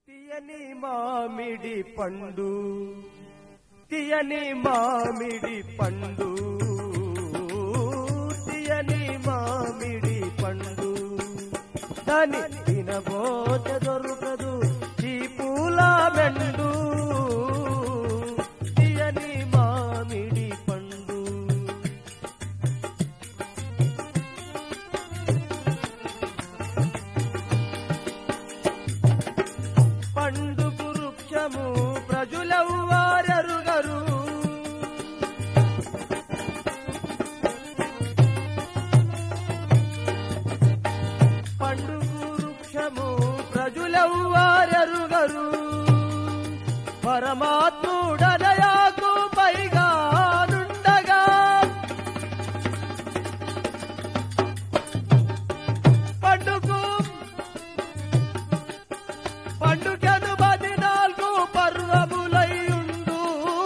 తీయని మామిడి పండు తీయని మామిడి పండు తీయని మామిడి పండు దాని తినబోత దొరకదు ఈ పూల మెండు తీయని మామిడి పండు పండు వృక్షము ప్రజులవ్వారెరుగరు పండు వృక్షము ప్రజులవ్వారెరుగరు పరమాత్ముడనయాకు పైగా నుండగా పండుకు పండుగను పదినాలుగు పర్వములయుండు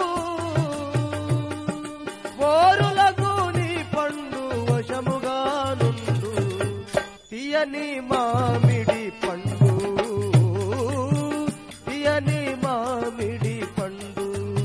ఓరులకు నీ పండు వశముగానుండు తీయని మామిడి పండు తీయని మామిడి పండు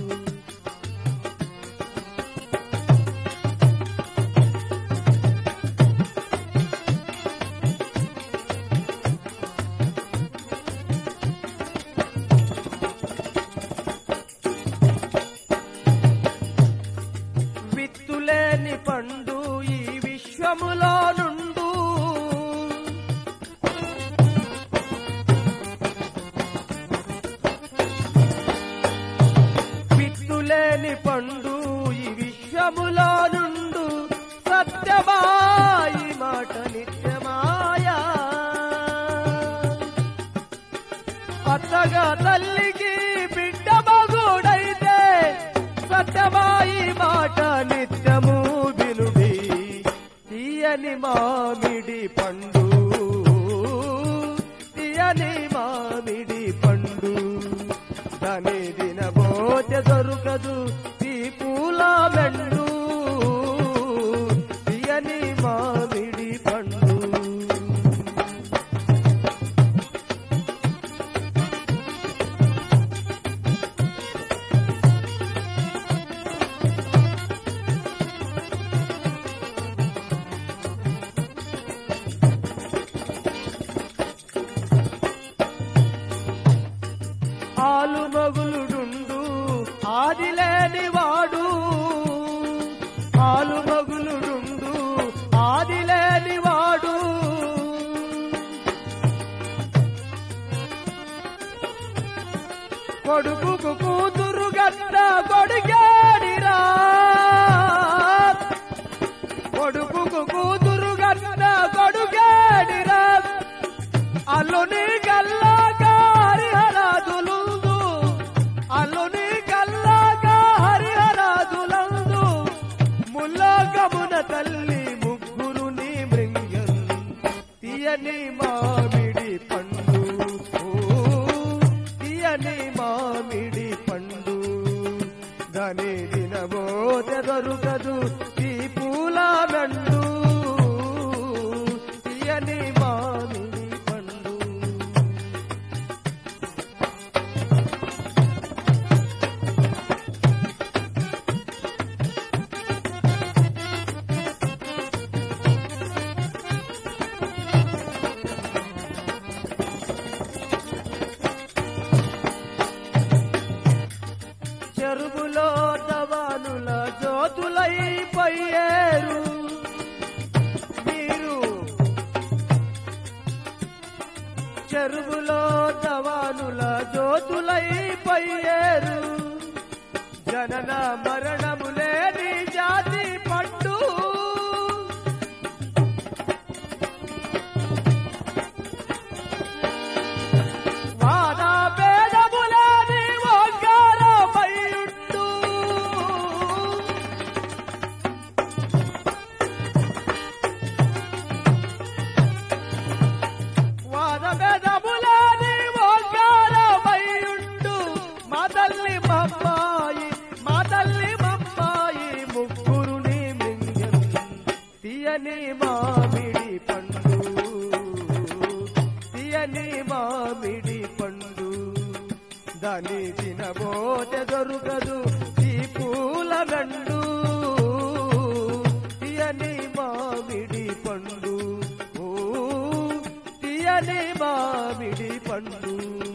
విత్తులేని పండు ఈ విశ్వములో నుండు విత్తులేని పండు ఈ విశ్వములో నుండు సత్యమాయి మాట నిత్యమాయా అత్తగా తల్లికి బిడ్డ మగుడైతే సత్యమాయి మాట నిత్యము వినుడి తీయని మామిడి పండు తీయని మామిడి పండు దాని దినబోత దొరకదు ఈ పూల మెండు తీయని మామిడి పండు ఆలు మగులుడుండు ఆదిలేని వాడు ఆలు మగులుడుండు ఆదిలేని వాడు కొడుకుకు కూతురు గట్ట కొడుకేడిరా కొడుకుకు కూతురు గట్ట కొడుకేడిరా అల్లుని గల్లాగా హరిహరాదులుందు అల్లుని గల్లాగా హరిహరాదులందు ముల్లాగమున తల్లి ముగ్గురుని మృంగం తీయని మామిడి పండు ఓ, తీయని మామిడి పండు దాని దినబోత దొరకదు ఈ పూల నండు తీయని మామిడి పండు చెరువులో జవానుల జ్యోతులైపోయారు మీరు చెరువులో జవానుల జ్యోతులైపోయారు జనన మరణము లేని జాతి పట్టు వాద భేదములేని ఓంకారమయుండు. వాద భేదములేని ఓంకారమయుండు. మా తల్లి మమ్మాయి మా తల్లి మమ్మాయి ముగ్గురుని మింగం తీయని మామిడి పండు తీయని మామిడి పండు దాని తినబోతే దొరకదు ఈ పూల దండు తీయని మామిడి పండు ఓ తీయని మామిడి పండు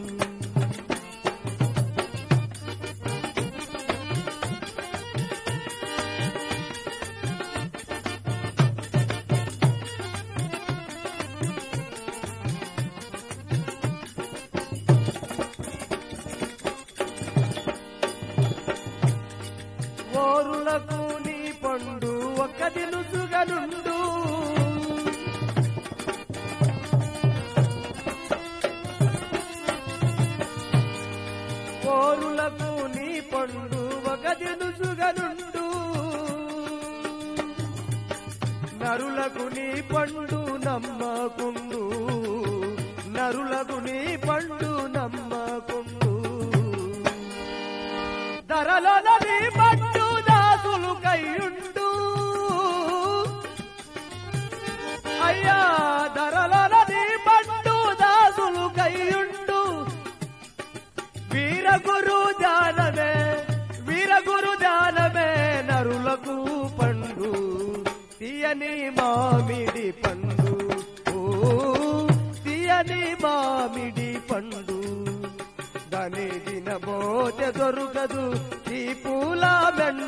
ఓరులకు నీ పండు ఒక్క దినుసుగనుండు ఓరులకు నీ పండు ఒక దినుసుగనుండు నరులకు నీ పండు నమ్మకుండు నరులకు నీ పండు నమ్మకుండు ధరలో నీ పండు దాసులు కయ్యుండు అయ్యా ధరలో నీ పండు దాసులు కయ్యుండు వీరగురు ధ్యానమే వీరగురు ధ్యానమే నరులకు పండు తీయని మామిడి పండు ఓ తీయని మామిడి పండు దాని దినబోతే దొరకదు ఈ పూల మెండు